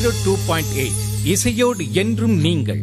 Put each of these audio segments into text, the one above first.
Zero two point eight இசையோடு என்றும் நீங்கள்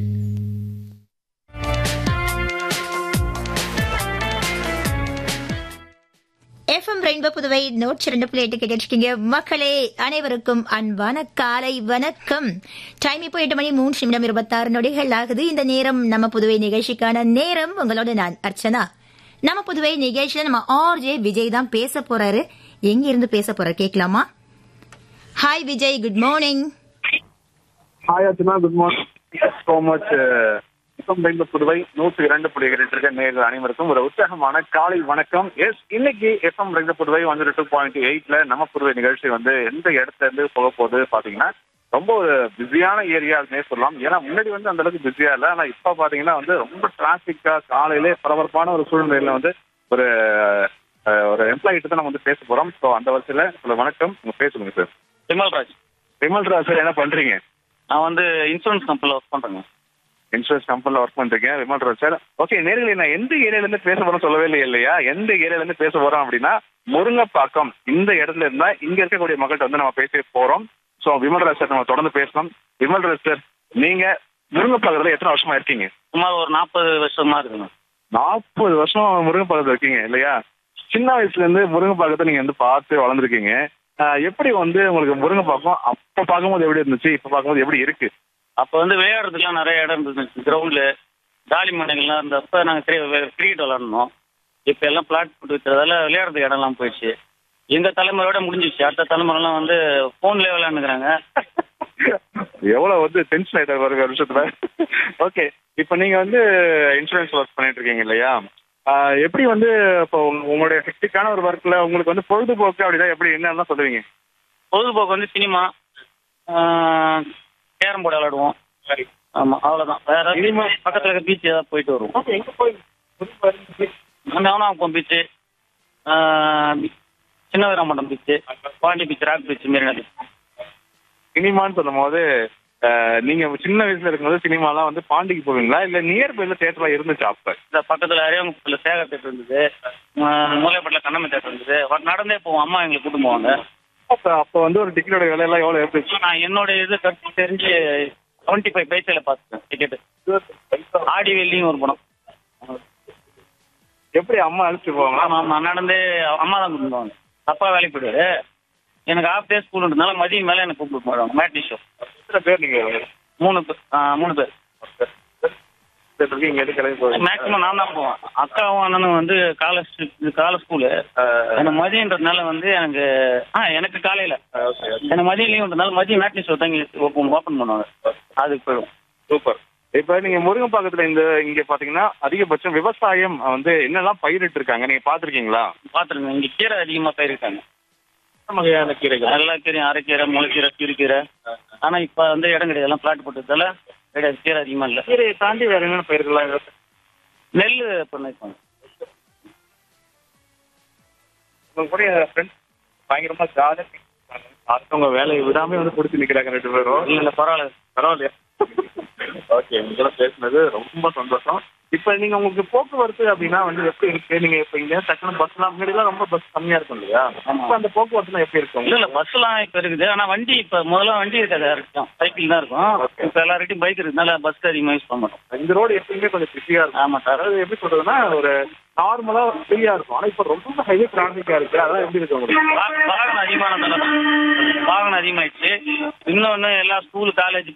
எஃப்எம் ரெயின்போ புதுவை நூற்றி ரெண்டு புள்ளி எட்டு கேட்டிருக்கீங்க மக்களே அனைவருக்கும் அன்பான காலை வணக்கம் டைம் இப்போ எட்டு மணி மூன்று நிமிடம் இருபத்தாறு நொடிகள் ஆகுது இந்த நேரம் நம்ம புதுவை நிகழ்ச்சிக்கான நேரம் உங்களோட நான் அர்ச்சனா நம்ம புதுவை நிகழ்ச்சியில நம்ம ஆர்ஜே விஜய் தான் பேச போறாரு எங்க இருந்து பேச போறாரு கேட்கலாமா hi Vijay good morning hi Archana good morning so much Bangalore Puduvai நூற்றி இரண்டு புள்ளி இரண்டு இருக்க நேர்கள் அனைவருக்கும் ஒரு உற்சாகமான காலை வணக்கம் எஸ் இன்னைக்கு எஃப்எம் ரெண்டு புதுவை வந்து டூ பாயிண்ட் எயிட்ல நம்ம புதுவை நிகழ்ச்சி வந்து எந்த இடத்துல இருந்து போக போகுது பாத்தீங்கன்னா ரொம்ப ஒரு பிஸியான ஏரியான்னே சொல்லலாம் ஏன்னா முன்னாடி வந்து அந்த அளவுக்கு பிஸியா இல்லை ஆனா இப்ப பாத்தீங்கன்னா வந்து ரொம்ப டிராபிக்கா காலையிலே பரபரப்பான ஒரு சூழ்நிலையில வந்து ஒரு அஹ், ஒரு எம்ப்ளாயி கிட்ட தான் நம்ம வந்து பேச போறோம் ஸோ அந்த வரிசையில சொல்ல வணக்கம் உங்க பேசுங்க சார் விமல்ராஜ் விமல் ராஜ் சார் என்ன பண்றீங்க நான் வந்து இன்சூரன்ஸ் கம்பெனியில் ஒர்க் பண்றேங்க இன்சூரன்ஸ் கம்பெனில ஒர்க் பண்றீங்க விமல் ராஜ் சார் ஓகே நேர்களை நான் எந்த ஏரியால இருந்து பேச போறோம் சொல்லவே இல்லை இல்லையா எந்த ஏரியால இருந்து பேச போறோம் அப்படின்னா முருங்கப்பாக்கம் இந்த இடத்துல இருந்தா இங்க இருக்கக்கூடிய மக்கள்கிட்ட வந்து நம்ம பேச போறோம் ஸோ விமல் ராஜ் சார் நம்ம தொடர்ந்து பேசலாம் விமல் ராஜ் சார் நீங்க முருங்கப்பாக்கத்துல எத்தனை வருஷமா இருக்கீங்க சுமார் ஒரு நாற்பது வருஷமா இருக்குங்க நாற்பது வருஷம் முருங்கப்பாக்கத்துல இருக்கீங்க இல்லையா சின்ன வயசுல இருந்து முருங்கப்பாக்கத்தை நீங்க வந்து பார்த்து வளர்ந்துருக்கீங்க ஆஹ் எப்படி வந்து உங்களுக்கு முருங்கப்பாக்கம் அப்ப பார்க்கும்போது எப்படி இருந்துச்சு இப்ப பார்க்கும்போது எப்படி இருக்கு அப்போ வந்து விளையாடுறதுக்குலாம் நிறைய இடம் இருந்துச்சு கிரவுண்டில் ஜாலி மண்ணுங்கள்லாம் இருந்தப்ப நாங்கள் கிரிக்கெட் விளாடணும் இப்போ எல்லாம் பிளாட் போட்டு வச்சதால விளையாடுறதுக்கு இடம்லாம் போயிடுச்சு எங்கள் தலைமுறையோட முடிஞ்சிச்சு அடுத்த தலைமுறைலாம் வந்து ஃபோன்லேயே விளையாண்டுக்கிறாங்க எவ்வளவு வந்து டென்ஷன் ஆயிட்டாரு பாருங்க ஒரு விஷயத்துல ஓகே இப்போ நீங்க வந்து இன்சூரன்ஸ் ஒர்க் பண்ணிட்டு இருக்கீங்க இல்லையா ஆஹ் எப்படி வந்து இப்போ உங்க- உங்களுடைய ஹெக்டிக்கான ஒரு ஒர்க்ல உங்களுக்கு வந்து பொழுதுபோக்கு அப்படின்னா எப்படி என்னன்னு சொல்லுவீங்க பொழுதுபோக்கு வந்து சினிமா கேரம் போர்டு விளையாடுவோம் ஆமாம் அவ்வளோதான் வேற Cinema? பக்கத்தில் இருக்க பீச் ஏதாவது போயிட்டு வருவோம் எங்க போய் மெவனாகுப்பம் பீச்சு சின்ன Veerampattam beach Pondy beach rock beach Marina beach சினிமான்னு சொல்லும் போது ஆஹ் நீங்க சின்ன வயசுல இருக்கும்போது சினிமாலாம் வந்து பாண்டிக்கு போவீங்களா இல்ல நியர் பைல தேட்டர்லாம் இருந்துச்சு அப்ப இந்த பக்கத்தில் அரியாங்குப்பத்தில் சேகர் தேட்டர் இருந்தது மூலைப்பட்டில் கண்ணம்மை தேட்டர் இருந்தது வ- நடந்தே போவோம் அம்மா எங்களை கூட்டு போவாங்க அப்ப அப்ப வந்து ஒரு டிக்கெட்டோட விலையெல்லாம் எவ்வளவு இருந்துச்சு நான் என்னோட இது கருத்து தெரிஞ்சு டுவெண்ட்டி ஃபைவ் பைசையில் பார்த்துட்டேன் டிக்கெட்டு ஆடி வெள்ளியும் ஒரு படம் எப்படி அம்மா அழைச்சிட்டு போவாங்களா ஆமாம் ஆமாம் நடந்தே அம்மா தான் கூட்டு போவாங்க அப்பா வேலைக்கு போயிடுவாரு எனக்கு ஹாஃப் டே ஸ்கூல்ன்றதுனால மதியம் மேலே எனக்கு கூப்பிட்டு போயிடுவாங்க மேட்னி ஷோ எத்தனை பேர் நீங்க மூணு பேர் ஆ, மூணு பேர் தேட்டருக்கு இங்க இருந்து கிளம்பி போவீங்க மேக்ஸிமம் நான் தான் போவேன் அக்காவும் அண்ணனும் வந்து காலேஜ் காலை ஸ்கூலு எனக்கு மதியன்றதுனால வந்து எனக்கு ஆ எனக்கு காலையில எனக்கு மதியம் லீவுன்றதுனால மதியம் மேட்னி ஷோ தங்கி ஓப்பன் ஓப்பன் பண்ணுவாங்க அதுக்கு போயிடுவோம் சூப்பர் இப்ப நீங்க முருங்கம்பாக்கத்துல இந்த இங்க பாத்தீங்கன்னா அதிகபட்சம் விவசாயம் வந்து என்னெல்லாம் பயிரிட்டு இருக்காங்க நீங்க பாத்திருக்கீங்களா பார்த்துருங்க இங்கே கீரை அதிகமாக பயிருக்காங்க என்ன வகையான கீரைகள் எல்லா கீரையும் அரைக்கீரை முளைக்கீரை கீரைக்கீரை ஆனால் இப்போ வந்து இடம் கிடையாது எல்லாம் பிளாட் போட்டதால கிடையாது கீரை அதிகமாக இல்லை கீரையை தாண்டி வேற என்னென்ன பயிர்கள்லாம் இருக்கு? நெல் பண்ணிருப்பாங்க உங்க கூட ஃப்ரெண்ட்ஸ் பயங்கரமா ஜாலியா அடுத்தவங்க வேலையை விடாம வந்து பிடிச்சி நிக்கிறாங்க ரெண்டு பேரும் இல்லை இல்லை பரவாயில்ல பரவாயில்லையா ஓகே உங்களோட பேசுனது ரொம்ப சந்தோஷம் இப்ப நீங்க உங்களுக்கு போக்குவரத்து அப்படின்னா வந்து எப்படி இருக்கு நீங்க இப்ப இங்க டக்குனு பஸ்லாம் முன்னாடி எல்லாம் ரொம்ப பஸ் கம்மியா இருக்கும் இல்லையா ஆமா. இப்ப அந்த போக்குவரத்துலாம் எப்படி இருக்கும் இல்ல இல்ல பஸ்லாம் இப்ப இருக்குது ஆனா வண்டி இப்ப முதல்ல வண்டி இருக்காது யாருக்கும் சைக்கிள் தான் இருக்கும் Okay. இப்ப எல்லார்கிட்டயும் பைக் இருக்கனால பஸ் அதிகமா யூஸ் பண்ண மாட்டோம் இந்த ரோடு எப்பயுமே கொஞ்சம் பிஸியா இருக்கும் ஆமா சார் அதாவது எப்படி சொல்றதுன்னா ஒரு நார்மலா ஃப்ரீயா இருக்கும் ஆனா இப்ப ரொம்ப ஹெவி டிராபிக்கா இருக்கு அதெல்லாம் எப்படி இருக்கு உங்களுக்கு வாகனம் அதிகமானதால தான். வாகனம் அதிகமாயிடுச்சு இன்னொன்னு எல்லா ஸ்கூல் காலேஜ்